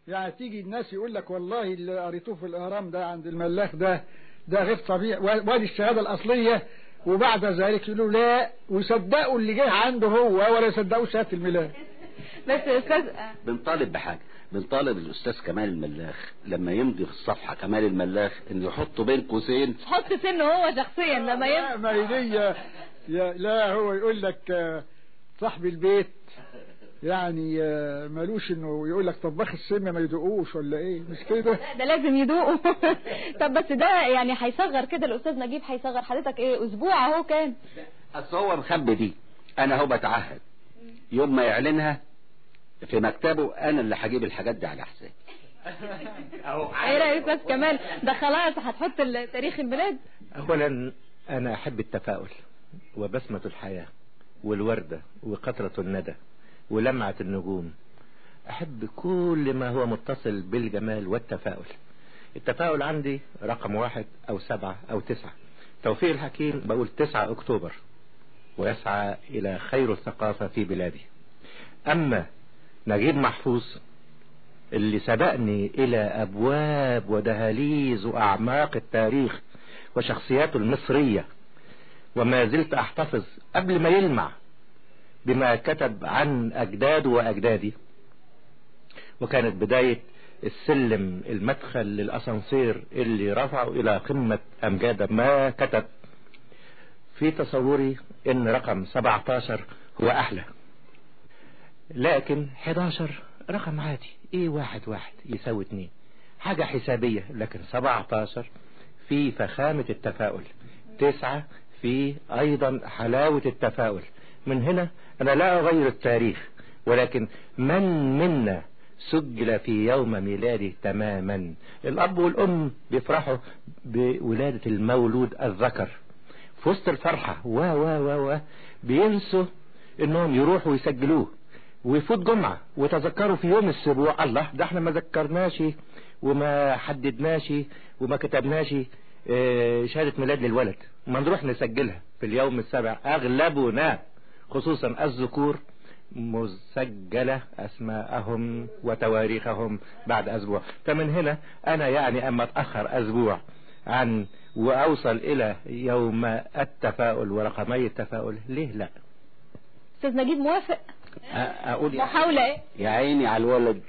يعني تيجي الناس يقول لك والله اللي قريتوه في الاهرام ده عند الملاخ ده ده غير طبيعي وادي الشهاده الاصليه وبعد ذلك يقولوا لا ويصدقوا اللي جه عنده هو ولا يصدقوا شهاده الميلاد بس استاذ بنطالب بحاجة بنطالب الأستاذ كمال الملاخ لما يمضي في الصفحة كمال الملاخ إنه يحط بين قوسين حط سنه هو شخصيا لما لا يم ما هي دي يا لا هو يقول لك آه، صاحب البيت يعني آه، مالوش انه يقول لك طباخ السم ما يدقوش ولا ايه مش كده لا، ده لازم يدوقوا طب بس ده يعني هيصغر كده الاستاذ نجيب هيصغر حضرتك ايه اسبوع اهو كان أصل هو مخبي دي أنا هو بتعهد يوم ما يعلنها في مكتبه أنا اللي هجيب الحاجات دي على حسابي ايه رايك يا استاذ كمال ده خلاص هتحط ال- تاريخ الميلاد أولا أنا أحب التفاؤل وبسمة الحياة والوردة وقطرة الندى ولمعة النجوم أحب كل ما هو متصل بالجمال والتفاؤل التفاؤل عندي رقم واحد أو سبعة أو تسعة توفيق الحكيم بقول تسعة أكتوبر ويسعى إلى خير الثقافة في بلادي أما نجيب محفوظ اللي سبقني إلى أبواب ودهاليز وأعماق التاريخ وشخصياته المصرية وما زلت أحتفظ قبل ما يلمع بما كتب عن أجداده وأجدادي وكانت بداية السلم المدخل للأسانسير اللي رفعه إلى قمة أمجاد ما كتب في تصوري إن رقم 17 هو أحلى لكن 11 رقم عادي ايه واحد واحد يساوي اتنين حاجة حسابية لكن 17 في فخامة التفاؤل تسعة في ايضا حلاوة التفاؤل من هنا انا لا اغير التاريخ ولكن من منا سجل في يوم ميلاده تماما الاب والام بيفرحوا بولادة المولود الذكر في وسط الفرحة و و و و بينسوا انهم يروحوا يسجلوه ويفوت جمعة وتذكروا في يوم السبوع الله ده احنا ما ذكرناش وما حددناش وما كتبناش اه، شهادة ميلاد للولد ما نروح نسجلها في اليوم السابع اغلبنا خصوصا الذكور مسجلة اسماءهم وتواريخهم بعد اسبوع فمن هنا انا يعني اما اتأخر اسبوع عن واوصل الى يوم التفاؤل ورقمي التفاؤل ليه لا استاذ نجيب موافق أ- أقول يا- محاولة ايه يا عيني على الولد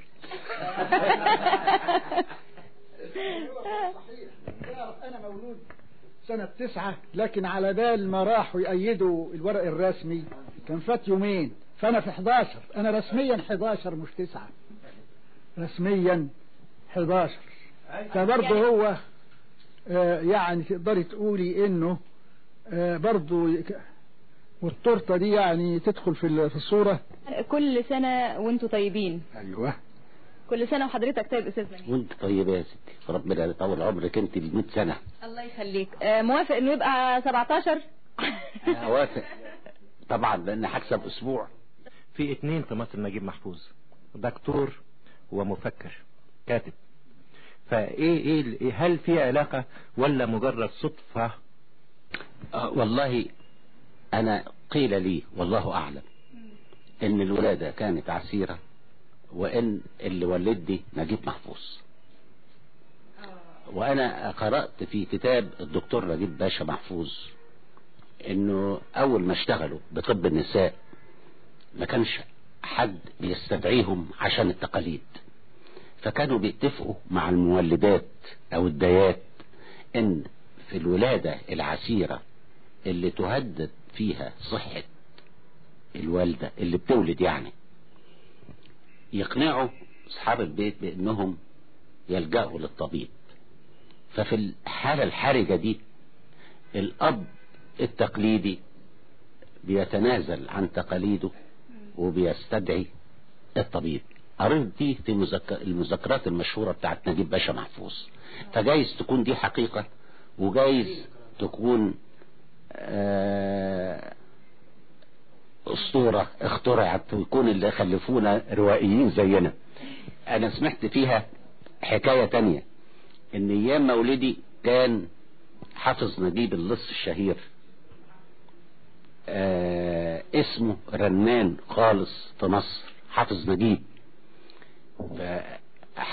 تعرف انا مولود سنة تسعة لكن على بال ما راحوا يأيدوا الورق الرسمي كان فات يومين فانا في 11 انا رسميا 11 مش تسعة رسميا 11 فبرضه هو آه يعني تقدري تقولي انه آه برضه يك- والتورته دي يعني تدخل في ال- في الصورة كل سنة وانتوا طيبين ايوه كل سنة وحضرتك طيب استاذ نجيب وانت طيبة يا ستي ربنا يطول عمرك انت ال 100 سنة الله يخليك آه، موافق انه يبقى 17 أنا اوافق طبعا لان هكسب اسبوع في اتنين في مصر نجيب محفوظ دكتور ومفكر كاتب فايه ايه إيه- هل في علاقة ولا مجرد صدفة آه والله انا قيل لي والله اعلم ان الولادة كانت عسيرة وان اللي ولدني نجيب محفوظ وانا قرأت في كتاب الدكتور نجيب باشا محفوظ انه اول ما اشتغلوا بطب النساء ما كانش حد بيستدعيهم عشان التقاليد فكانوا بيتفقوا مع المولدات او الديات ان في الولادة العسيرة اللي تهدد فيها صحة الوالدة اللي بتولد يعني يقنعوا اصحاب البيت بانهم يلجأوا للطبيب ففي الحالة الحرجة دي الاب التقليدي بيتنازل عن تقاليده وبيستدعي الطبيب قريت دي في مذك- المذكرات المشهورة بتاعت نجيب باشا محفوظ فجايز تكون دي حقيقة وجايز تكون آه، اسطورة اخترعت ويكون اللي خلفونا روائيين زينا انا سمعت فيها حكاية تانية ان ايام مولدي كان حافظ نجيب اللص الشهير آه اسمه رنان خالص في مصر حافظ نجيب فحب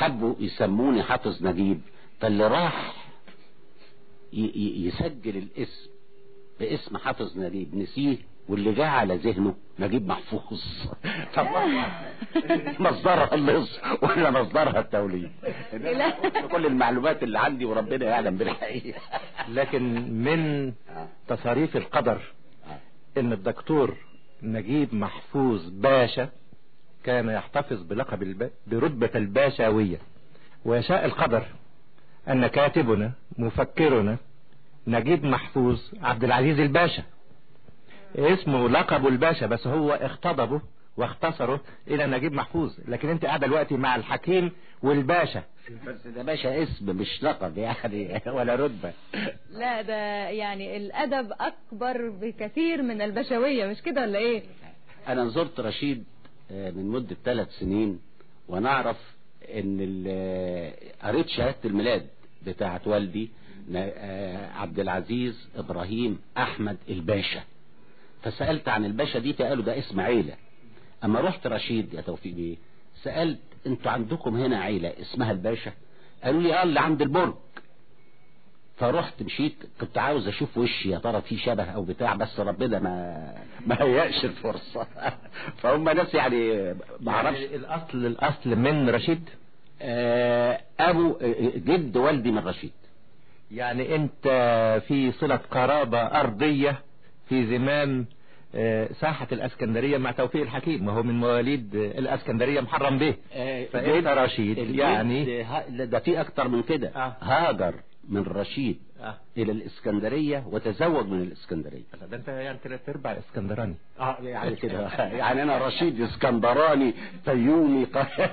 حبوا يسموني حافظ نجيب فاللي راح ي- ي- يسجل الاسم باسم حافظ نجيب نسيه واللي جاء على ذهنه نجيب محفوظ طب مصدرها اللص ولا مصدرها التوليد لا. كل المعلومات اللي عندي وربنا يعلم بالحقيقه لكن من تصاريف القدر ان الدكتور نجيب محفوظ باشا كان يحتفظ بلقب الب... برتبة الباشاوية ويشاء القدر ان كاتبنا مفكرنا نجيب محفوظ عبد العزيز الباشا اسمه لقبه الباشا بس هو اختضبه واختصره الى نجيب محفوظ لكن انت قاعده دلوقتي مع الحكيم والباشا بس ده باشا اسم مش لقب يعني ولا رتبه لا ده يعني الادب اكبر بكثير من البشوية مش كده ولا ايه انا زرت رشيد آه، من مدة ثلاث سنين ونعرف ان ال- قريت شهادة الميلاد بتاعت والدي ن- آه، عبد العزيز ابراهيم احمد الباشا فسألت عن الباشا دي فقالوا ده اسم عيلة اما رحت رشيد يا توفيق بيه سألت انتوا عندكم هنا عيلة اسمها الباشا قالوا لي اه اللي عند البرج فرحت مشيت كنت عاوز اشوف وشي يا ترى في شبه او بتاع بس ربنا ما ما هيأش الفرصة فهم ناس يعني ما اعرفش يعني الاصل الاصل من رشيد آه، ابو آه، جد والدي من رشيد يعني انت في صلة قرابة ارضية في زمام آه، ساحة الاسكندرية مع توفيق الحكيم وهو من مواليد آه، الاسكندرية محرم به آه، فانت رشيد الجد يعني ها- لا، ده في اكتر من كده آه. هاجر من رشيد آه. الى الاسكندرية وتزوج من الاسكندرية ده انت يعني ثلاث ارباع اسكندراني اه يعني كده يعني انا رشيد اسكندراني فيومي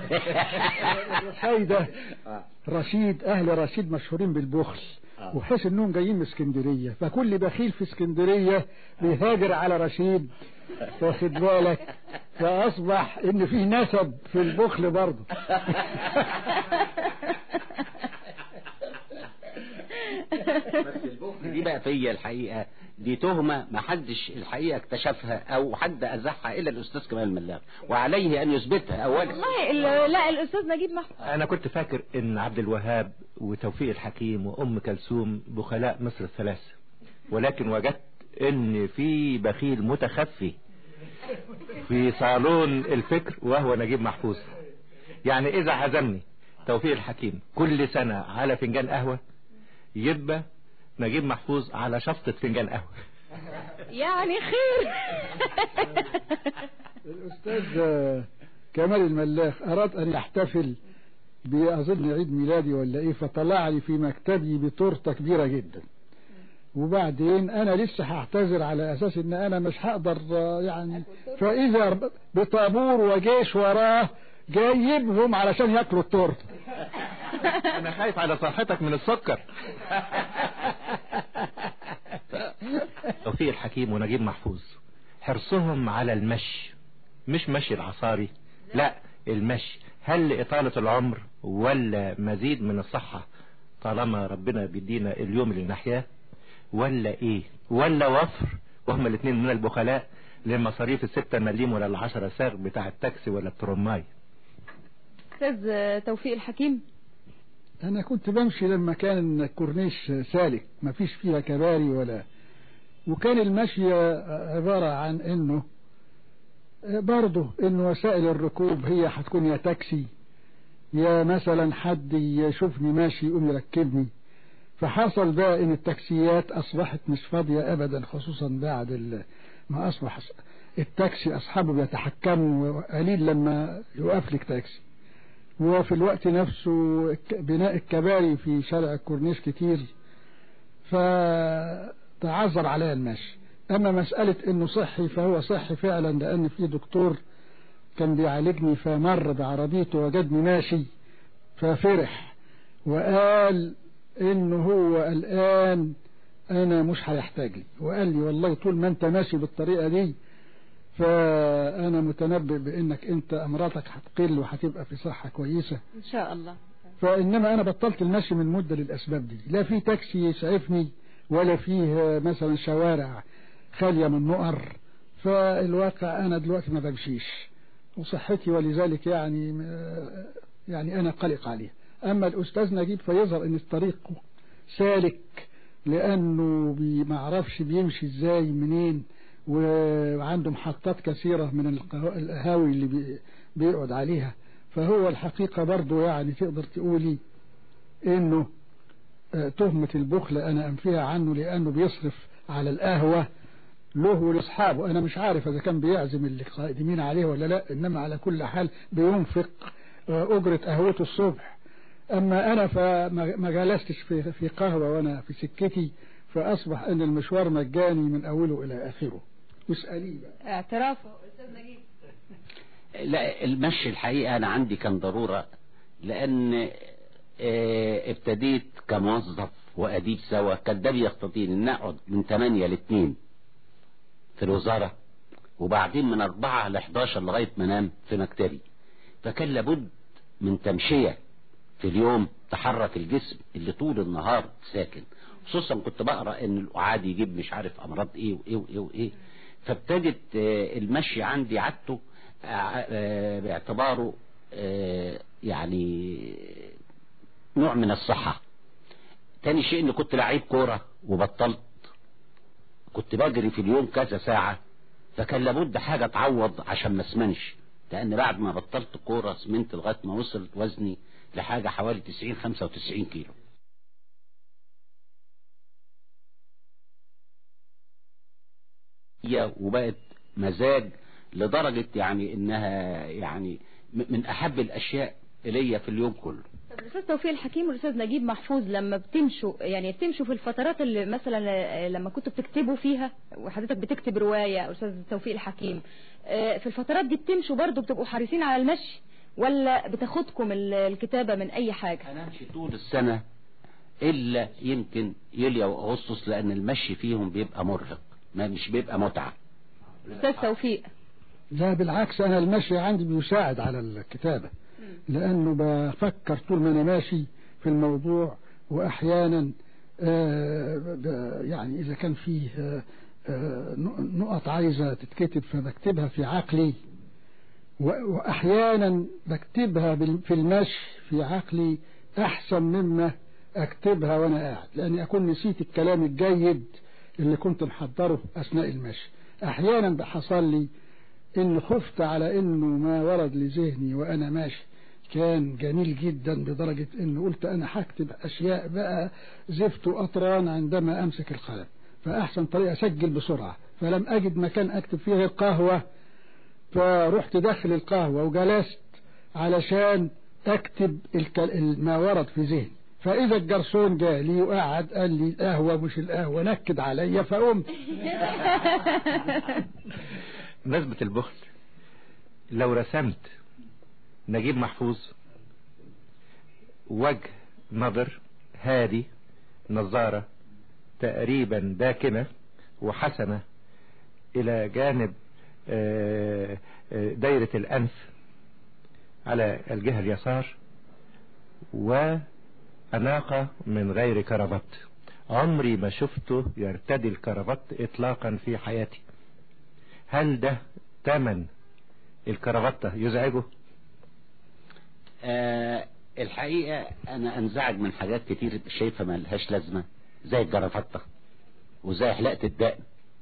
الحيدة رشيد أهل رشيد مشهورين بالبخل آه. وحيث انهم جايين من اسكندرية فكل بخيل في اسكندرية بيهاجر على رشيد واخد بالك فأصبح ان في نسب في البخل برضه بس البخل دي بقى فيا الحقيقة دي تهمة ما حدش الحقيقة اكتشفها او حد ازحها الا الاستاذ كمال الملاك وعليه ان يثبتها اولا والله ال- لا الاستاذ نجيب محفوظ انا كنت فاكر ان عبد الوهاب وتوفيق الحكيم وام كلثوم بخلاء مصر الثلاثة ولكن وجدت ان في بخيل متخفي في صالون الفكر وهو نجيب محفوظ يعني اذا عزمني توفيق الحكيم كل سنة على فنجان قهوة يبقى نجيب محفوظ على شفطة فنجان قهوة يعني خير الأستاذ آه، كمال الملاخ أراد أن يحتفل بأظن عيد ميلادي ولا إيه فطلع لي في مكتبي بتورتة كبيرة جدا وبعدين أنا لسه هعتذر على أساس إن أنا مش هقدر آه، يعني فإذا بطابور وجيش وراه جايبهم علشان ياكلوا التورته انا خايف على صحتك من السكر توفيق الحكيم ونجيب محفوظ حرصهم على المشي مش مشي العصاري لا المشي هل لإطالة العمر ولا مزيد من الصحة طالما ربنا بيدينا اليوم اللي نحياه ولا ايه ولا وفر وهم الاثنين من البخلاء لمصاريف الستة مليم ولا العشرة ساغ بتاع التاكسي ولا الترماي استاذ توفيق الحكيم أنا كنت بمشي لما كان الكورنيش سالك ما فيش فيها كباري ولا وكان المشي عبارة عن إنه برضه إن وسائل الركوب هي هتكون يا تاكسي يا مثلا حد يشوفني ماشي يقوم يركبني فحصل بقى إن التاكسيات أصبحت مش فاضية أبدا خصوصا بعد ال- ما أصبح التاكسي أصحابه بيتحكموا وقليل لما يوقف لك تاكسي وفي الوقت نفسه الك- بناء الكباري في شارع الكورنيش كتير فتعذر عليا المشي أما مسألة إنه صحي فهو صحي فعلا لأن في دكتور كان بيعالجني فمر بعربيته وجدني ماشي ففرح وقال إنه هو الآن أنا مش هيحتاج لي وقال لي والله طول ما أنت ماشي بالطريقة دي فأنا متنبئ بأنك أنت أمراضك هتقل وهتبقى في صحة كويسة ان شاء الله فإنما أنا بطلت المشي من مدة للأسباب دي لا في تاكسي يسعفني ولا فيه مثلا شوارع خالية من نقر فالواقع أنا دلوقتي ما بمشيش وصحتي ولذلك يعني م- يعني أنا قلق عليها أما الأستاذ نجيب فيظهر أن الطريق سالك لأنه بي- ما عرفش بيمشي إزاي منين وعنده محطات كثيرة من القهو- القهاوي اللي بي- بيقعد عليها فهو الحقيقة برضو يعني تقدر تقولي انه آه، تهمة البخل انا انفيها عنه لانه بيصرف على القهوة له ولاصحابه انا مش عارف اذا كان بيعزم اللي قائمين عليه ولا لا انما على كل حال بينفق آه، اجرة قهوته الصبح اما انا فما ما جلستش في في قهوة وانا في سكتي فاصبح ان المشوار مجاني من اوله الى اخره واسأليه بقى اعتراف استاذ نجيب لا المشي الحقيقة أنا عندي كان ضرورة لأن آه، ابتديت كموظف وأديب سوا كان ده بيقتضيني إن أقعد من 8 ل 2 في الوزارة وبعدين من 4 ل 11 لغاية ما أنام في مكتبي فكان لابد من تمشية في اليوم تحرك الجسم اللي طول النهار ساكن خصوصا كنت بقرا ان القعاد يجيب مش عارف امراض ايه وايه وايه وايه فابتدت آه، المشي عندي عادته آه، آه، باعتباره آه، يعني نوع من الصحة تاني شيء اني كنت لعيب كورة وبطلت كنت بجري في اليوم كذا ساعة فكان لابد حاجة تعوض عشان ما اسمنش لان بعد ما بطلت كورة سمنت لغاية ما وصلت وزني لحاجة حوالي 90 95 كيلو هي وبقت مزاج لدرجة يعني انها يعني م- من احب الاشياء الي في اليوم كله طب الاستاذ توفيق الحكيم والاستاذ نجيب محفوظ لما بتمشوا يعني بتمشوا في الفترات اللي مثلا آه، لما كنتوا بتكتبوا فيها وحضرتك بتكتب روايه استاذ توفيق الحكيم آه، في الفترات دي بتمشوا برضو بتبقوا حريصين على المشي ولا بتاخدكم ال- الكتابه من اي حاجه انا امشي طول السنة الا يمكن يوليو واغسطس لان المشي فيهم بيبقى مرهق ما مش بيبقى متعة استاذ توفيق لا بالعكس انا المشي عندي بيساعد على الكتابة لانه بفكر طول ما انا ماشي في الموضوع واحيانا آه، ب- يعني اذا كان فيه آه، آه، نقط عايزة تتكتب فبكتبها في عقلي و- واحيانا بكتبها بال- في المشي في عقلي احسن مما اكتبها وانا قاعد لاني اكون نسيت الكلام الجيد اللي كنت محضره اثناء المشي احيانا حصل لي ان خفت على انه ما ورد لذهني وانا ماشي كان جميل جدا بدرجة انه قلت انا هكتب اشياء بقى زفت واطران عندما امسك القلم فاحسن طريقة اسجل بسرعة فلم اجد مكان اكتب فيه القهوة فرحت داخل القهوة وجلست علشان اكتب الك- ما ورد في ذهني فاذا الجرسون جالي وقعد قال لي قهوة مش القهوة نكد عليا فقمت نسبة البخل لو رسمت نجيب محفوظ وجه نظر هادي نظارة تقريبا داكنة وحسنة إلى جانب آه، آه، دايرة الأنف على الجهة اليسار وأناقة من غير كرافت عمري ما شفته يرتدي الكرافت إطلاقا في حياتي هل ده تمن الكرافتة يزعجه آه الحقيقة انا انزعج من حاجات كتير شايفها ما لهاش لازمة زي الجرافطة وزي حلقة الدقن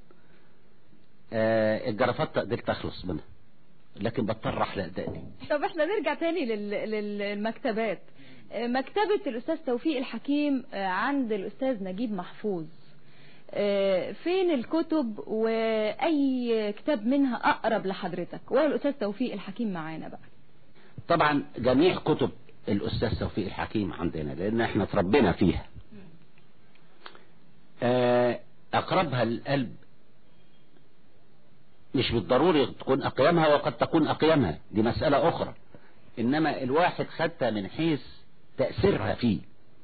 آه الجرافطة قدرت اخلص منها لكن بضطر احلق دقني طب احنا نرجع تاني لل- لل- للمكتبات آه، مكتبة الأستاذ توفيق الحكيم آه، عند الأستاذ نجيب محفوظ آه، فين الكتب وأي كتاب منها أقرب لحضرتك ولا الأستاذ توفيق الحكيم معانا بقى طبعا جميع كتب الاستاذ توفيق الحكيم عندنا لان احنا اتربينا فيها آه، اقربها للقلب مش بالضروري تكون اقيمها وقد تكون اقيمها دي مسألة اخرى انما الواحد خدها من حيث تأثيرها فيه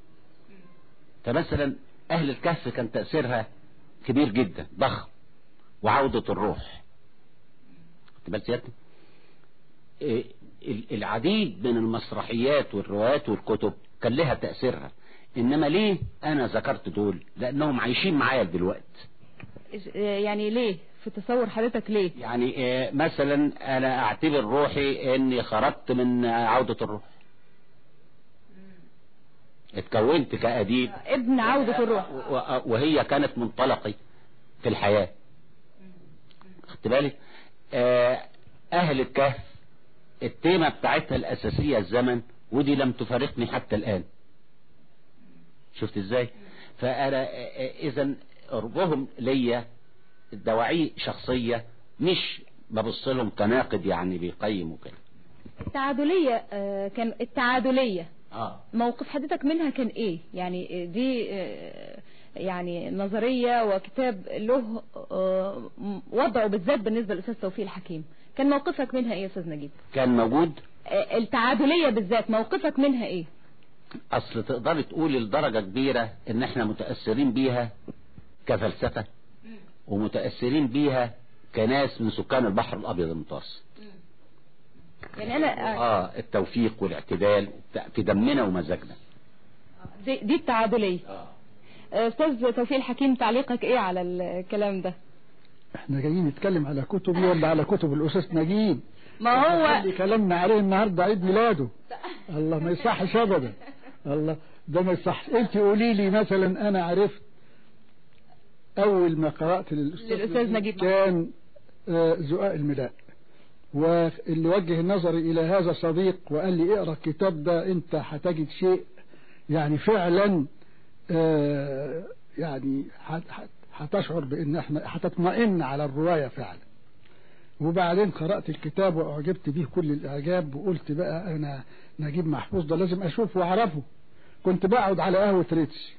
فمثلا اهل الكهف كان تأثيرها كبير جدا ضخم وعودة الروح خدت بال سيادتك؟ إيه، ال- العديد من المسرحيات والروايات والكتب كان لها تأثيرها انما ليه انا ذكرت دول لانهم عايشين معايا دلوقتي إج- آه، يعني ليه في تصور حضرتك ليه يعني آه، مثلا انا اعتبر روحي اني خرجت من آه، عودة الروح اتكونت كأديب ابن عودة الروح و- وهي كانت منطلقي في الحياة خدت بالك آه، أهل الكهف التيمة بتاعتها الأساسية الزمن ودي لم تفارقني حتى الآن شفت ازاي فأنا إذا قربهم ليا دواعي شخصية مش ببص لهم كناقد يعني بيقيم وكده التعادلية آه، كان التعادلية اه موقف حضرتك منها كان ايه يعني دي آه، يعني نظرية وكتاب له آه، وضعه بالذات بالنسبة للأستاذ توفيق الحكيم كان موقفك منها ايه يا أستاذ نجيب كان موجود آه، التعادلية بالذات موقفك منها ايه اصل تقدري تقولي لدرجة كبيرة ان احنا متأثرين بيها كفلسفة ومتأثرين بيها كناس من سكان البحر الابيض المتوسط يعني انا آه، اه التوفيق والاعتدال في دمنا ومزاجنا دي, دي التعادلية آه، أستاذ توفيق الحكيم تعليقك ايه على الكلام ده احنا جايين نتكلم على كتبي ولا على كتب الأستاذ نجيب ما هو اللي كلامنا عليه النهارده عيد ميلاده الله ما يصحش ابدا الله ده ما يصحش انت قولي لي مثلا انا عرفت اول ما قرات للاستاذ, للأستاذ نجيب. كان آه، زقاق المداء واللي وجه النظر الى هذا صديق وقال لي اقرا الكتاب ده انت هتجد شيء يعني فعلا آه، يعني هت- هت- هتشعر بان احنا هتطمئن على الروايه فعلا وبعدين قرأت الكتاب وأعجبت به كل الإعجاب وقلت بقى أنا نجيب محفوظ ده لازم أشوفه وأعرفه كنت بقعد على قهوة ريتش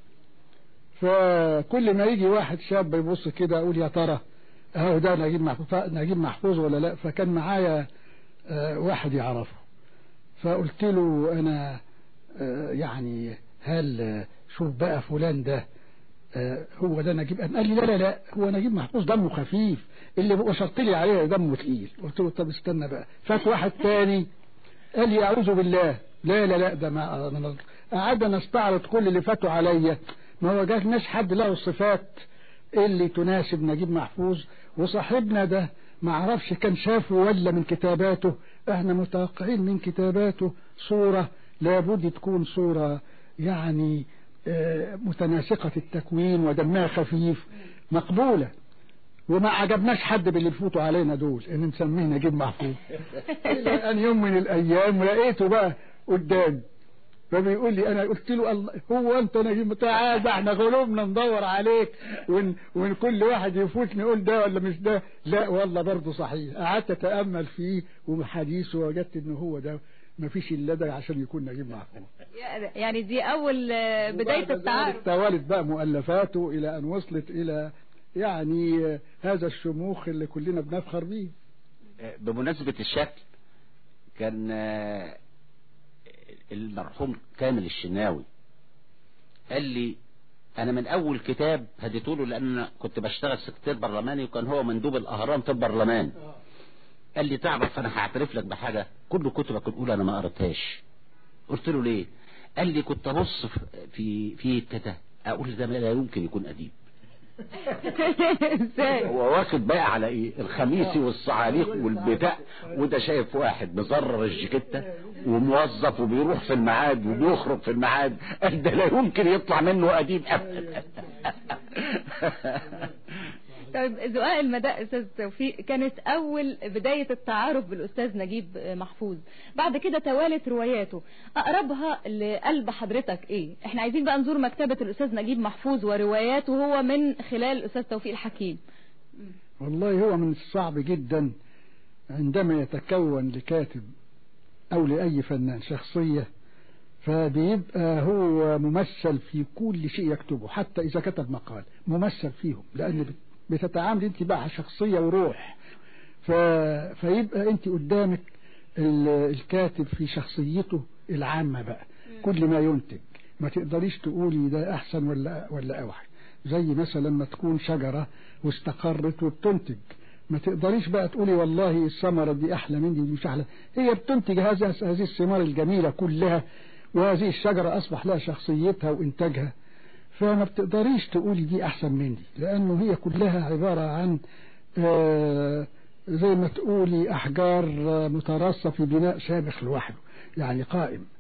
فكل ما يجي واحد شاب يبص كده أقول يا ترى أهو ده نجيب محفوظ نجيب محفوظ ولا لا فكان معايا آه، واحد يعرفه فقلت له أنا آه، يعني هل آه، شوف بقى فلان ده آه، هو ده نجيب قام قال لي لا لا لا هو نجيب محفوظ دمه خفيف اللي وشرت لي عليه دمه تقيل قلت له طب استنى بقى فات واحد تاني قال لي اعوذ بالله لا لا لا ده ما أنا- قعدنا نستعرض كل اللي فاتوا عليا ما هو جالناش حد له الصفات اللي تناسب نجيب محفوظ وصاحبنا ده ما عرفش كان شافه ولا من كتاباته احنا متوقعين من كتاباته صورة لابد تكون صورة يعني آه، متناسقة التكوين ودمها خفيف مقبولة وما عجبناش حد باللي بيفوتوا علينا دول ان نسميه نجيب محفوظ الى ان يوم من الايام لقيته بقى قدامي فبيقول لي انا قلت له الله هو انت نجيب تعال ده احنا غلوبنا ندور عليك ون, ون كل واحد يفوت نقول ده ولا مش ده لا والله برضه صحيح قعدت اتامل فيه وحديثه وجدت ان هو ده ما فيش الا ده عشان يكون نجيب محفوظ يعني دي اول آه، بداية وبعد ذلك التعارف توالت بقى مؤلفاته الى ان وصلت الى يعني آه، هذا الشموخ اللي كلنا بنفخر بيه بمناسبة الشكل كان آه، المرحوم كامل الشناوي قال لي انا من اول كتاب هديته له لان أنا كنت بشتغل سكرتير برلماني وكان هو مندوب الاهرام في البرلمان قال لي تعرف انا هعترف لك بحاجه كل كتبك الاولى انا ما قريتهاش قلت له ليه قال لي كنت ابص في في كده اقول ده لا يمكن يكون اديب ازاي هو واخد بقى على ايه الخميسي والصعاليق والبتاع وده شايف واحد مزرر الجاكيته وموظف وبيروح في الميعاد وبيخرج في الميعاد قال ده لا يمكن يطلع منه اديب ابدا طيب زقاق المداء استاذ توفيق كانت اول بداية التعارف بالاستاذ نجيب محفوظ بعد كده توالت رواياته اقربها لقلب حضرتك ايه احنا عايزين بقى نزور مكتبة الاستاذ نجيب محفوظ ورواياته هو من خلال الاستاذ توفيق الحكيم والله هو من الصعب جدا عندما يتكون لكاتب أو لأي فنان شخصية فبيبقى هو ممثل في كل شيء يكتبه حتى إذا كتب مقال ممثل فيهم لأن بت- بتتعامل أنت بقى شخصية وروح ف... فيبقى أنت قدامك ال- الكاتب في شخصيته العامة بقى كل ما ينتج ما تقدريش تقولي ده أحسن ولا ولا أوحش زي مثلا لما تكون شجرة واستقرت وبتنتج ما تقدريش بقى تقولي والله الثمرة دي أحلى من دي ودي مش أحلى هي بتنتج هذا هذه الثمار الجميلة كلها وهذه الشجرة أصبح لها شخصيتها وإنتاجها فما بتقدريش تقولي دي أحسن من دي لأنه هي كلها عبارة عن آه زي ما تقولي أحجار آه، متراصة في بناء شامخ لوحده يعني قائم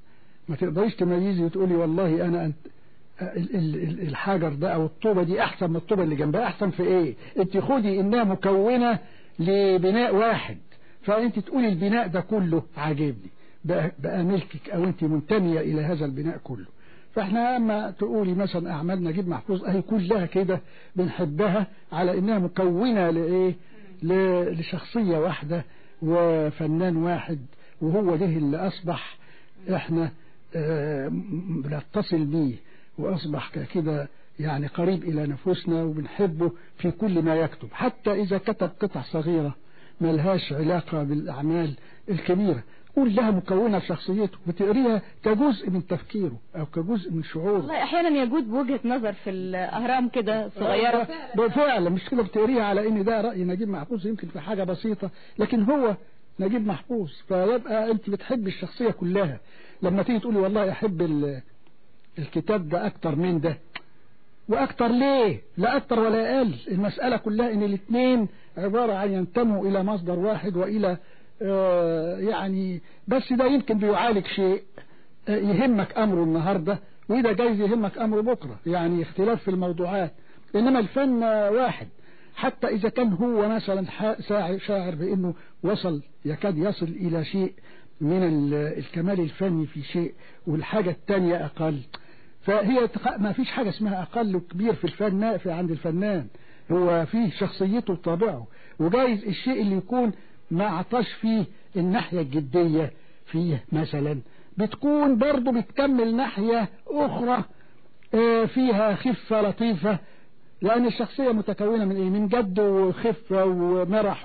ما تقدريش تميزي وتقولي والله انا أنت ال- ال- ال- الحجر ده او الطوبة دي احسن من الطوبة اللي جنبها احسن في ايه انت خدي انها مكونة لبناء واحد فانت تقولي البناء ده كله عاجبني بقى, بقى ملكك او انت منتمية الى هذا البناء كله فاحنا اما تقولي مثلا اعمال نجيب محفوظ اهي كلها كده بنحبها على انها مكونة لايه ل- لشخصية واحدة وفنان واحد وهو ده اللي اصبح احنا آه، م- بنتصل بيه واصبح كده يعني قريب الى نفوسنا وبنحبه في كل ما يكتب حتى اذا كتب قطع صغيرة ملهاش علاقة بالاعمال الكبيرة كلها مكونة لشخصيته بتقريها كجزء من تفكيره او كجزء من شعوره والله احيانا يجود بوجهة نظر في الاهرام كده صغيرة بالفعل مش كده بتقريها على ان ده رأي نجيب محفوظ يمكن في حاجة بسيطة لكن هو نجيب محفوظ فيبقى انت بتحب الشخصية كلها لما تيجي تقولي والله احب ال- الكتاب ده اكتر من ده واكتر ليه لا اكتر ولا اقل المسألة كلها ان الاثنين عبارة عن ينتموا الى مصدر واحد والى آه، يعني بس ده يمكن بيعالج شيء آه، يهمك امره النهاردة وده جايز يهمك امره بكرة يعني اختلاف في الموضوعات انما الفن واحد حتى اذا كان هو مثلا ح- ساع- شاعر بانه وصل يكاد يصل الى شيء من ال- الكمال الفني في شيء والحاجة التانية اقل فهي تق- ما فيش حاجة اسمها اقل وكبير في الفن في عند الفنان هو فيه شخصيته وطابعه وجايز الشيء اللي يكون ما عطاش فيه الناحية الجدية فيه مثلا بتكون برضه بتكمل ناحية اخرى آه، فيها خفة لطيفة لأن الشخصية متكونة من إيه؟ من جد وخفة ومرح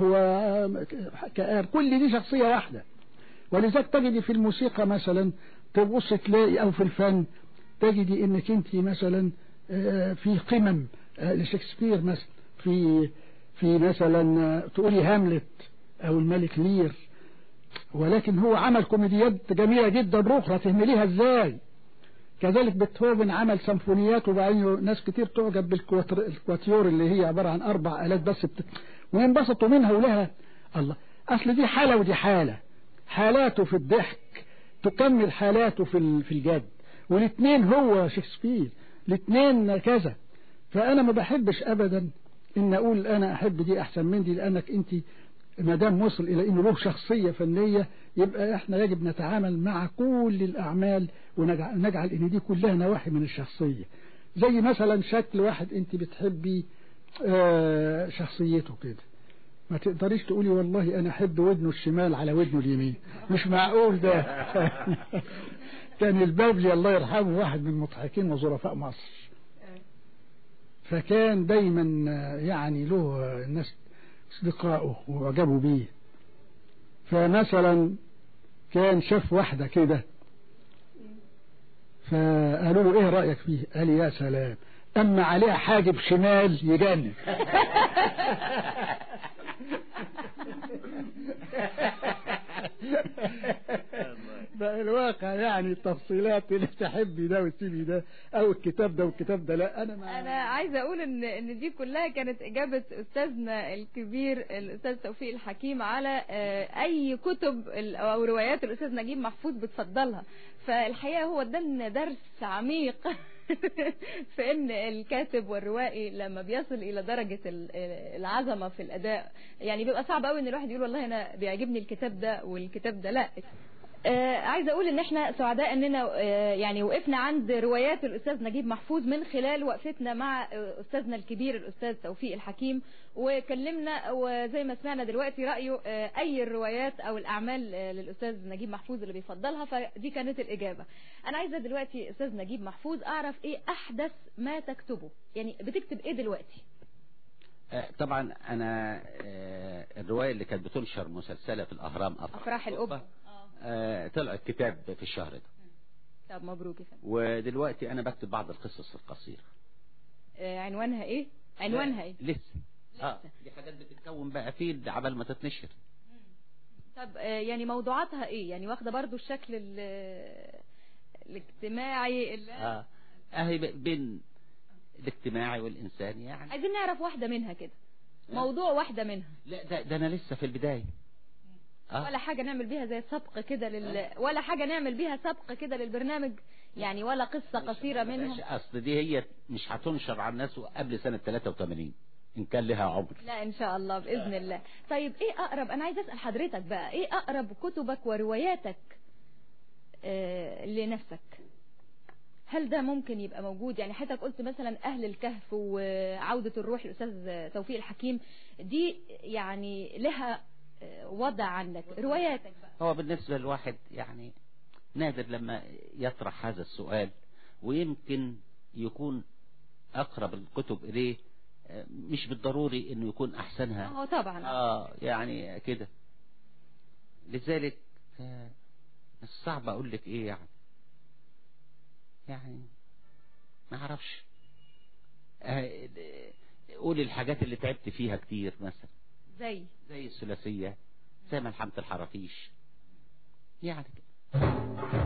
وكآب كل دي شخصية واحدة ولذلك تجدي في الموسيقى مثلا تبص تلاقي أو في الفن تجدي إنك أنت مثلا آه، في قمم آه، لشكسبير مثلا في في مثلا آه، تقولي هاملت أو الملك لير ولكن هو عمل كوميديات جميلة جدا أخرى تهمليها إزاي كذلك بيتهوفن عمل سيمفونيات وبعدين ناس كتير تعجب بالكواتيور اللي هي عبارة عن أربع آلات بس بت... وينبسطوا منها ولها الله أصل دي حالة ودي حالة حالاته في الضحك تكمل حالاته في ال- في الجد والاثنين هو شكسبير الاثنين كذا فأنا ما بحبش أبدا إن أقول أنا أحب دي أحسن من دي لأنك أنت ما دام وصل إلى إنه له شخصية فنية يبقى إحنا يجب نتعامل مع كل الأعمال ونجعل نجعل إن دي كلها نواحي من الشخصية زي مثلا شكل واحد أنت بتحبي آه، شخصيته كده ما تقدريش تقولي والله أنا أحب ودنه الشمال على ودنه اليمين مش معقول ده كان البابلي الله يرحمه واحد من المضحكين وظرفاء مصر فكان دايما آه، يعني له آه، الناس أصدقائه وعجبوا بيه فمثلا كان شاف واحدة كده فقالوا له ايه رأيك فيه قال يا سلام اما عليها حاجب شمال يجنن بقى الواقع يعني التفصيلات اللي تحبي ده وتسيبي ده او الكتاب ده والكتاب ده لا انا ما انا عايزه اقول ان ان دي كلها كانت اجابه استاذنا الكبير الاستاذ توفيق الحكيم على آه، اي كتب ال- او روايات الاستاذ نجيب محفوظ بتفضلها فالحقيقه هو ادالنا درس عميق في ان الكاتب والروائي لما بيصل الى درجه ال- العظمه في الاداء يعني بيبقى صعب قوي ان الواحد يقول والله انا بيعجبني الكتاب ده والكتاب ده لا آه عايزه اقول ان احنا سعداء اننا آه يعني وقفنا عند روايات الاستاذ نجيب محفوظ من خلال وقفتنا مع آه استاذنا الكبير الاستاذ توفيق الحكيم وكلمنا وزي ما سمعنا دلوقتي رايه آه اي الروايات او الاعمال آه للاستاذ نجيب محفوظ اللي بيفضلها فدي كانت الاجابه انا عايزه دلوقتي استاذ نجيب محفوظ اعرف ايه احدث ما تكتبه يعني بتكتب ايه دلوقتي آه، طبعا انا آه، الرواية اللي كانت بتنشر مسلسلة في الاهرام افراح القبه آه، طلعت كتاب في الشهر ده طب مبروك يا فندم ودلوقتي انا بكتب بعض القصص القصيرة آه عنوانها ايه عنوانها ايه لسه اه دي حاجات بتتكون بقى فيه عبال ما تتنشر طب آه، يعني موضوعاتها ايه يعني واخده برضو الشكل ال- الاجتماعي اللي اه اهي ب- بين الاجتماعي والانساني يعني عايزين نعرف واحده منها كده لا. موضوع واحده منها لا ده, ده انا لسه في البداية آه. ولا حاجة نعمل بيها زي سبق كده لل ولا حاجة نعمل بيها سبق كده للبرنامج يعني ولا قصة قصيرة منهم اصل دي هي مش هتنشر على الناس قبل سنة 83 ان كان لها عمر لا ان شاء الله باذن الله طيب ايه اقرب انا عايز اسال حضرتك بقى ايه اقرب كتبك ورواياتك آه لنفسك هل ده ممكن يبقى موجود يعني حضرتك قلت مثلا اهل الكهف وعودة الروح الاستاذ توفيق الحكيم دي يعني لها آه، وضع عندك رواياتك بقى هو بالنسبة للواحد يعني نادر لما يطرح هذا السؤال ويمكن يكون أقرب الكتب إليه آه، مش بالضروري إنه يكون أحسنها اه طبعا آه يعني كده لذلك آه، صعب أقول لك إيه يعني يعني ما أعرفش آه، قولي الحاجات اللي تعبت فيها كتير مثلا زي زي الثلاثية زي ملحمة الحرافيش يعني كده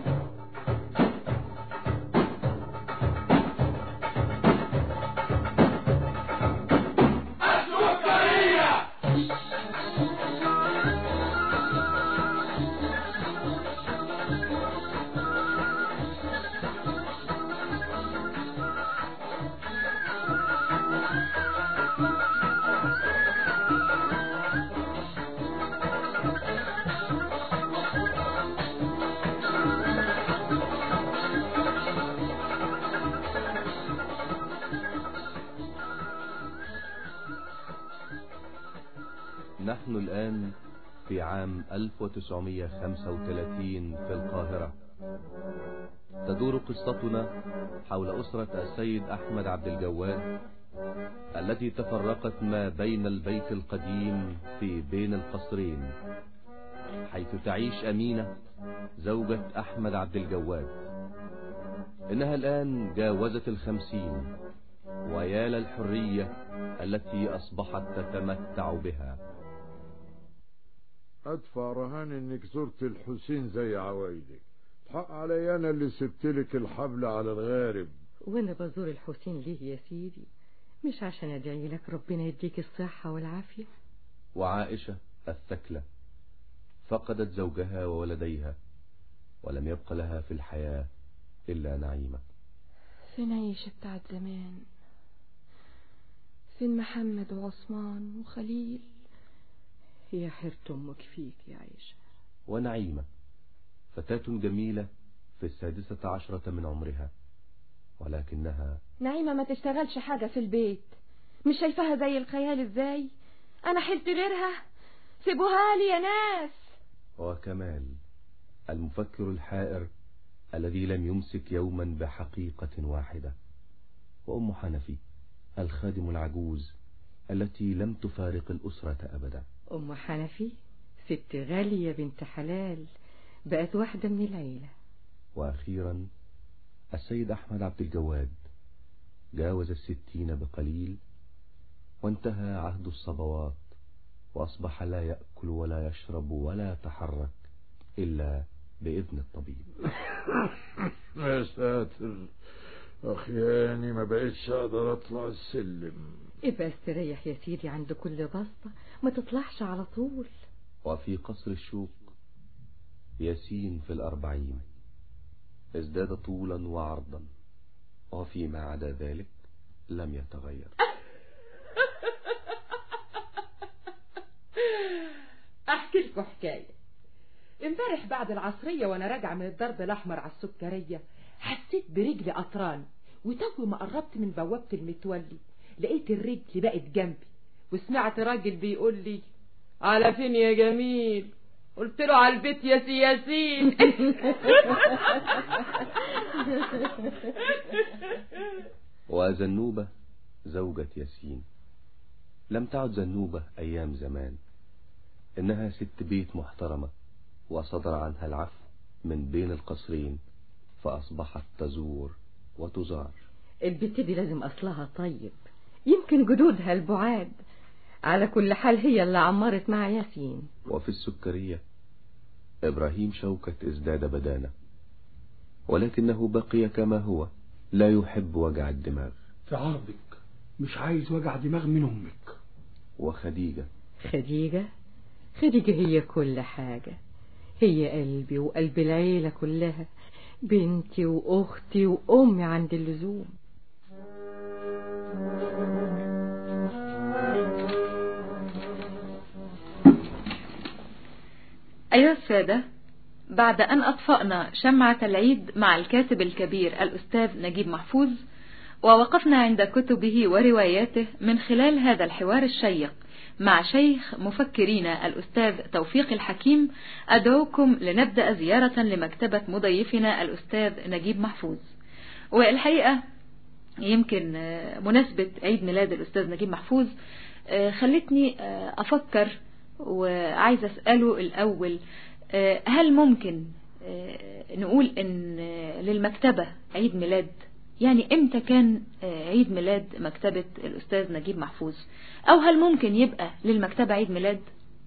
نحن الآن في عام 1935 في القاهرة تدور قصتنا حول أسرة السيد أحمد عبد الجواد التي تفرقت ما بين البيت القديم في بين القصرين حيث تعيش أمينة زوجة أحمد عبد الجواد إنها الآن جاوزت الخمسين ويا للحرية التي أصبحت تتمتع بها ادفع رهان انك زرت الحسين زي عوايدك حق علي انا اللي سبتلك الحبل على الغارب وانا بزور الحسين ليه يا سيدي مش عشان ادعي لك ربنا يديك الصحة والعافية وعائشة الثكلة فقدت زوجها وولديها ولم يبق لها في الحياة إلا نعيمة فين عيشة بتاعت زمان فين محمد وعثمان وخليل يا حيرة امك فيك يا عيشة ونعيمة فتاة جميلة في السادسة عشرة من عمرها ولكنها نعيمة ما تشتغلش حاجة في البيت مش شايفاها زي الخيال ازاي انا حلت غيرها سيبوها لي يا ناس وكمال المفكر الحائر الذي لم يمسك يوما بحقيقة واحدة وأم حنفي الخادم العجوز التي لم تفارق الأسرة أبدا ام حنفي ست غالية بنت حلال بقت واحدة من العيلة وأخيرا السيد أحمد عبد الجواد جاوز الستين بقليل وانتهى عهد الصبوات وأصبح لا يأكل ولا يشرب ولا يتحرك إلا بإذن الطبيب يا ساتر اخياني ما بقتش اقدر اطلع السلم ابقى استريح يا سيدي عند كل بسطة ما تطلعش على طول وفي قصر الشوق ياسين في الأربعين ازداد طولا وعرضا وفيما عدا ذلك لم يتغير احكي لكم حكايه امبارح بعد العصريه وانا راجعه من الضرب الاحمر على السكريه حسيت برجلي قطران وتو ما قربت من بوابه المتولي لقيت الرجل بقت جنبي وسمعت راجل بيقول لي على فين يا جميل قلت له على البيت يا سياسين وزنوبة زوجة ياسين لم تعد زنوبة أيام زمان إنها ست بيت محترمة وصدر عنها العفو من بين القصرين فأصبحت تزور وتزار البت دي لازم أصلها طيب يمكن جدودها البعاد على كل حال هي اللي عمرت مع ياسين وفي السكرية إبراهيم شوكة ازداد بدانة ولكنه بقي كما هو لا يحب وجع الدماغ في عرضك مش عايز وجع دماغ من امك وخديجة خديجة خديجة هي كل حاجة هي قلبي وقلب العيلة كلها بنتي وأختي وأمي عند اللزوم أيها السادة بعد أن أطفأنا شمعة العيد مع الكاتب الكبير الأستاذ نجيب محفوظ ووقفنا عند كتبه ورواياته من خلال هذا الحوار الشيق مع شيخ مفكرين الأستاذ توفيق الحكيم أدعوكم لنبدأ زيارة لمكتبة مضيفنا الأستاذ نجيب محفوظ والحقيقة يمكن مناسبة عيد ميلاد الأستاذ نجيب محفوظ خلتني أفكر وعايزة أسأله الأول هل ممكن نقول ان للمكتبة عيد ميلاد يعني امتى كان عيد ميلاد مكتبة الاستاذ نجيب محفوظ او هل ممكن يبقى للمكتبة عيد ميلاد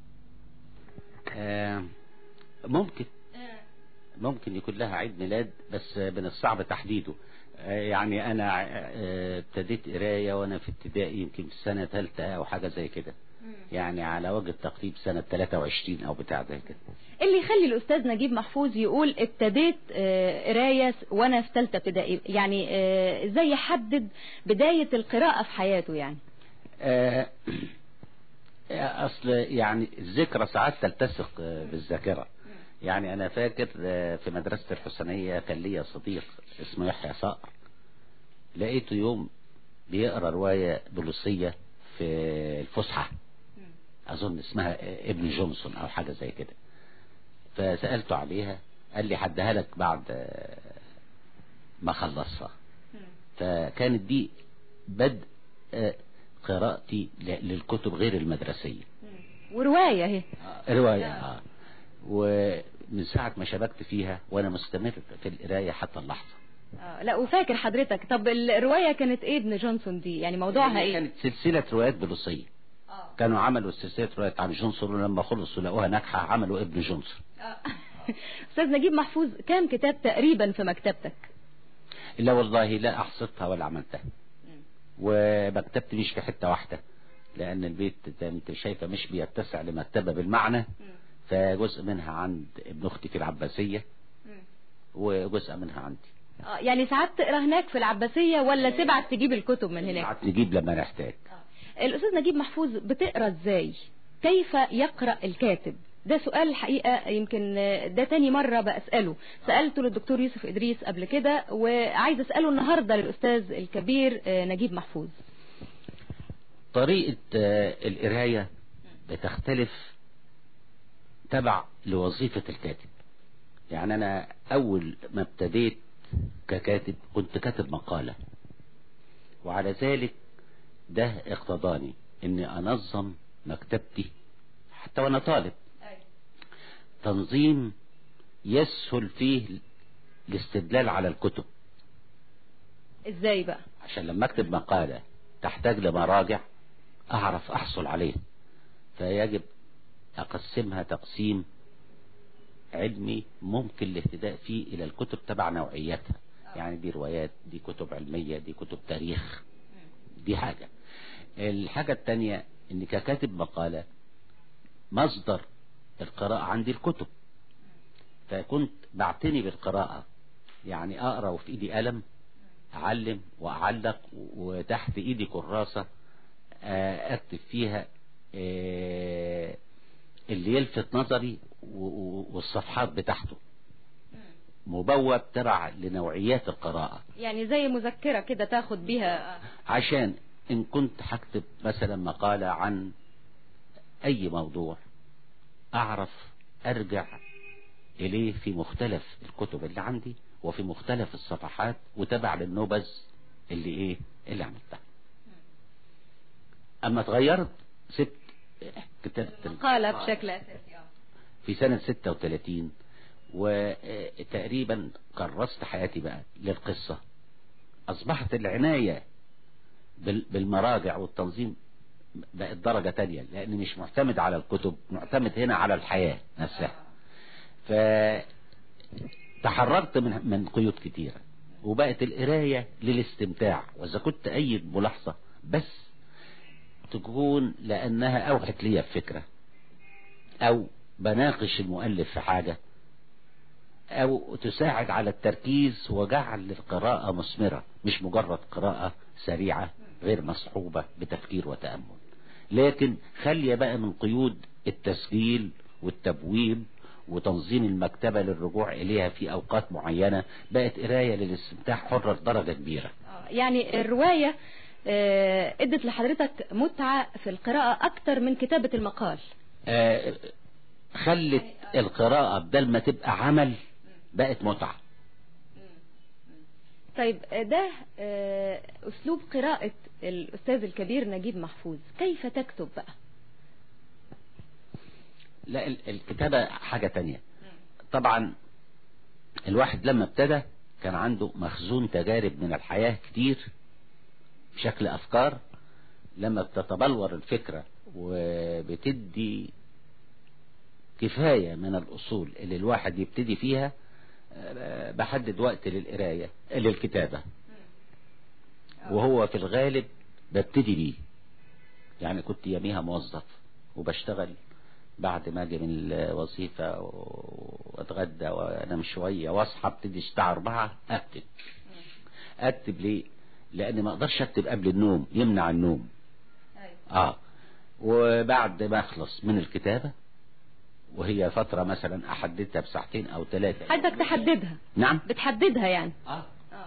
آه ممكن ممكن يكون لها عيد ميلاد بس من الصعب تحديده آه يعني انا آه ابتديت قرايه وانا في ابتدائي يمكن في سنه ثالثه او حاجه زي كده يعني على وجه التقريب سنة 23 أو بتاع زي كده اللي يخلي الأستاذ نجيب محفوظ يقول ابتديت قراية وأنا في ثالثة ابتدائي يعني إزاي يحدد بداية القراءة في حياته يعني آه أصل يعني الذكرى ساعات تلتصق بالذاكرة يعني أنا فاكر في مدرسة الحسنية كان ليا صديق اسمه يحيى صقر لقيته يوم بيقرأ رواية بوليسية في الفسحة أظن اسمها ابن جونسون أو حاجة زي كده فسألته عليها قال لي حدها لك بعد ما خلصها فكانت دي بدء قراءتي للكتب غير المدرسية ورواية هي رواية آه. ومن ساعة ما شبكت فيها وأنا مستمر في القراية حتى اللحظة آه لا وفاكر حضرتك طب الرواية كانت ايه ابن جونسون دي يعني موضوعها ايه كانت سلسلة روايات بوليسية آه. كانوا عملوا سلسلة روايات عن جونسون ولما خلصوا لقوها ناجحة عملوا ابن جونسون آه. استاذ نجيب محفوظ كام كتاب تقريبا في مكتبتك لا والله لا احصتها ولا عملتها ومكتبتي مش في حتة واحدة لان البيت انت شايفة مش بيتسع لمكتبة بالمعنى فجزء منها عند ابن اختي في العباسية وجزء منها عندي آه يعني ساعات تقرا هناك في العباسية ولا تبعت تجيب الكتب من هناك ساعات نجيب لما نحتاج آه. الأستاذ نجيب محفوظ بتقرا ازاي كيف يقرأ الكاتب ده سؤال الحقيقة يمكن ده تاني مرة بأسأله سألته للدكتور يوسف إدريس قبل كده وعايز أسأله النهاردة للأستاذ الكبير نجيب محفوظ طريقة القراية بتختلف تبع لوظيفة الكاتب يعني أنا أول ما ابتديت ككاتب كنت كاتب مقالة وعلى ذلك ده اقتضاني اني انظم مكتبتي حتى وانا طالب تنظيم يسهل فيه الاستدلال على الكتب ازاي بقى عشان لما اكتب مقالة تحتاج لمراجع اعرف احصل عليه فيجب اقسمها تقسيم علمي ممكن الاهتداء فيه الى الكتب تبع نوعيتها يعني دي روايات دي كتب علمية دي كتب تاريخ دي حاجة الحاجة التانية ان ككاتب مقالة مصدر القراءة عندي الكتب فكنت بعتني بالقراءة يعني اقرأ وفي ايدي قلم اعلم واعلق وتحت ايدي كراسة اكتب فيها اللي يلفت نظري والصفحات بتاعته مبوب تبع لنوعيات القراءة يعني زي مذكرة كده تاخد بيها عشان ان كنت هكتب مثلا مقالة عن اي موضوع اعرف ارجع اليه في مختلف الكتب اللي عندي وفي مختلف الصفحات وتبع للنبذ اللي ايه اللي عملتها اما اتغيرت سبت كتابة مقالة بشكل اساسي في سنة 36 وتقريبا كرست حياتي بقى للقصة اصبحت العناية بالمراجع والتنظيم بقت درجة تانية لان مش معتمد على الكتب معتمد هنا على الحياة نفسها فتحررت من من قيود كتيرة وبقت القراية للاستمتاع واذا كنت ايد ملاحظة بس تكون لانها اوحت لي بفكرة او بناقش المؤلف في حاجة او تساعد على التركيز وجعل القراءة مثمرة مش مجرد قراءة سريعة غير مصحوبة بتفكير وتأمل لكن خلي بقى من قيود التسجيل والتبويب وتنظيم المكتبة للرجوع إليها في أوقات معينة بقت قراية للاستمتاع حرة لدرجة كبيرة يعني الرواية آه، ادت لحضرتك متعة في القراءة اكتر من كتابة المقال آه، خلت القراءة بدل ما تبقى عمل بقت متعة طيب آه، ده آه، اسلوب قراءة الاستاذ الكبير نجيب محفوظ كيف تكتب بقى لا ال- الكتابة حاجة تانية طبعا الواحد لما ابتدى كان عنده مخزون تجارب من الحياة كتير بشكل أفكار لما بتتبلور الفكرة وبتدي كفاية من الأصول اللي الواحد يبتدي فيها آه، بحدد وقت للقراية للكتابة وهو في الغالب ببتدي بيه يعني كنت يوميها موظف وبشتغل بعد ما اجي من الوظيفة واتغدى وانام شوية واصحى ابتدي الساعة 4 اكتب اكتب ليه لان ما اقدرش اكتب قبل النوم يمنع النوم اه وبعد ما اخلص من الكتابة وهي فترة مثلا احددها بساعتين او ثلاثة حضرتك تحددها نعم بتحددها يعني آه.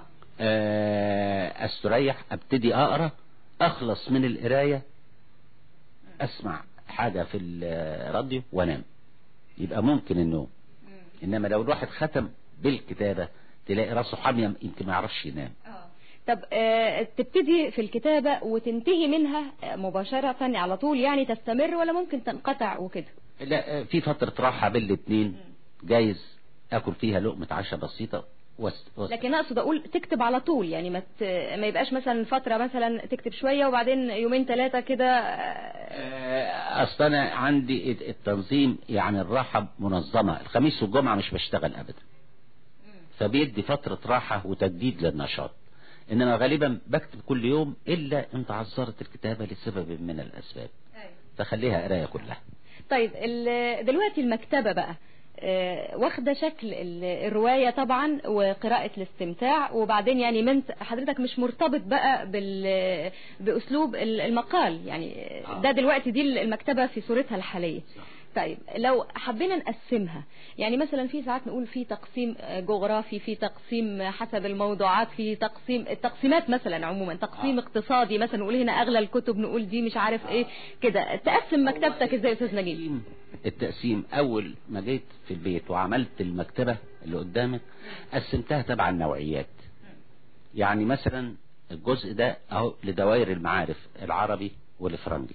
آه، استريح ابتدي اقرا اخلص من القرايه اسمع حاجه في الراديو وانام يبقى ممكن النوم انما لو الواحد ختم بالكتابه تلاقي راسه حاميه يمكن ما يعرفش ينام طب آه، تبتدي في الكتابة وتنتهي منها آه، مباشرة على طول يعني تستمر ولا ممكن تنقطع وكده لا آه، في فتره راحه بين الاثنين جايز اكل فيها لقمه عشاء بسيطه وس... وس... لكن اقصد اقول تكتب على طول يعني ما ت... ما يبقاش مثلا فترة مثلا تكتب شوية وبعدين يومين ثلاثة كده آه، آه، اصل انا عندي التنظيم يعني الراحه منظمه الخميس والجمعه مش بشتغل ابدا فبيدي فتره راحه وتجديد للنشاط انما غالبا بكتب كل يوم الا ان تعذرت الكتابه لسبب من الاسباب فخليها قرايه كلها طيب ال- دلوقتي المكتبة بقى آه، واخدة شكل ال- الرواية طبعا وقراءة الاستمتاع وبعدين يعني من حضرتك مش مرتبط بقى بال بأسلوب ال- المقال يعني ده دلوقتي دي المكتبة في صورتها الحالية طيب لو حبينا نقسمها يعني مثلا في ساعات نقول في تقسيم آه، جغرافي في تقسيم حسب الموضوعات في تقسيم التقسيمات مثلا عموما تقسيم اقتصادي مثلا نقول هنا اغلى الكتب نقول دي مش عارف ايه كده تقسم مكتبتك ازاي يا استاذ نجيب التقسيم اول ما جيت في البيت وعملت المكتبه اللي قدامك قسمتها تبع النوعيات يعني مثلا الجزء ده اهو لدوائر المعارف العربي والفرنجي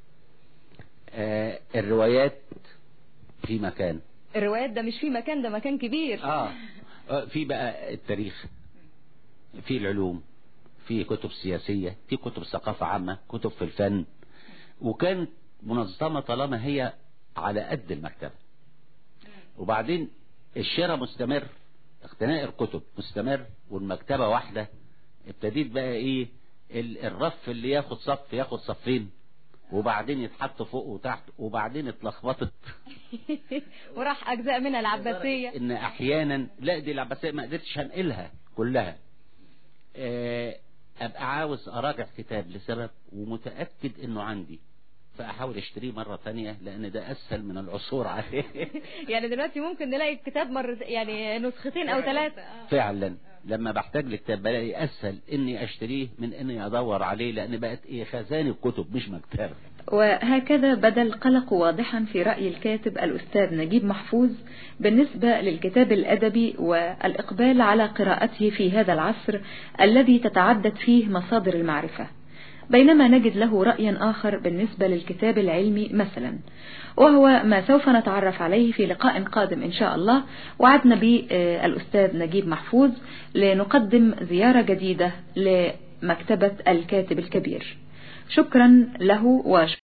آه الروايات في مكان الروايات ده مش في مكان ده مكان كبير اه آه، في بقى التاريخ في العلوم في كتب سياسية في كتب ثقافة عامة كتب في الفن وكانت منظمة طالما هي على قد المكتبة وبعدين الشراء مستمر اقتناء الكتب مستمر والمكتبة واحدة ابتديت بقى ايه ال- الرف اللي ياخد صف ياخد صفين وبعدين يتحط فوق وتحت وبعدين اتلخبطت وراح اجزاء منها العباسية ان احيانا لا دي العباسية ما قدرتش هنقلها كلها آه، ابقى عاوز اراجع كتاب لسبب ومتأكد انه عندي فاحاول اشتريه مرة تانية لان ده اسهل من العثور عليه يعني دلوقتي ممكن نلاقي الكتاب مرة يعني نسختين او ثلاثة فعلا لما بحتاج لكتاب بلاقي اسهل اني اشتريه من اني ادور عليه لان بقت ايه خزانة الكتب مش مكتبة وهكذا بدا القلق واضحا في رأي الكاتب الأستاذ نجيب محفوظ بالنسبة للكتاب الأدبي والإقبال على قراءته في هذا العصر الذي تتعدد فيه مصادر المعرفة بينما نجد له رأيا آخر بالنسبة للكتاب العلمي مثلا وهو ما سوف نتعرف عليه في لقاء قادم إن شاء الله وعدنا بالأستاذ نجيب محفوظ لنقدم زيارة جديدة لمكتبة الكاتب الكبير شكرا له وشكرا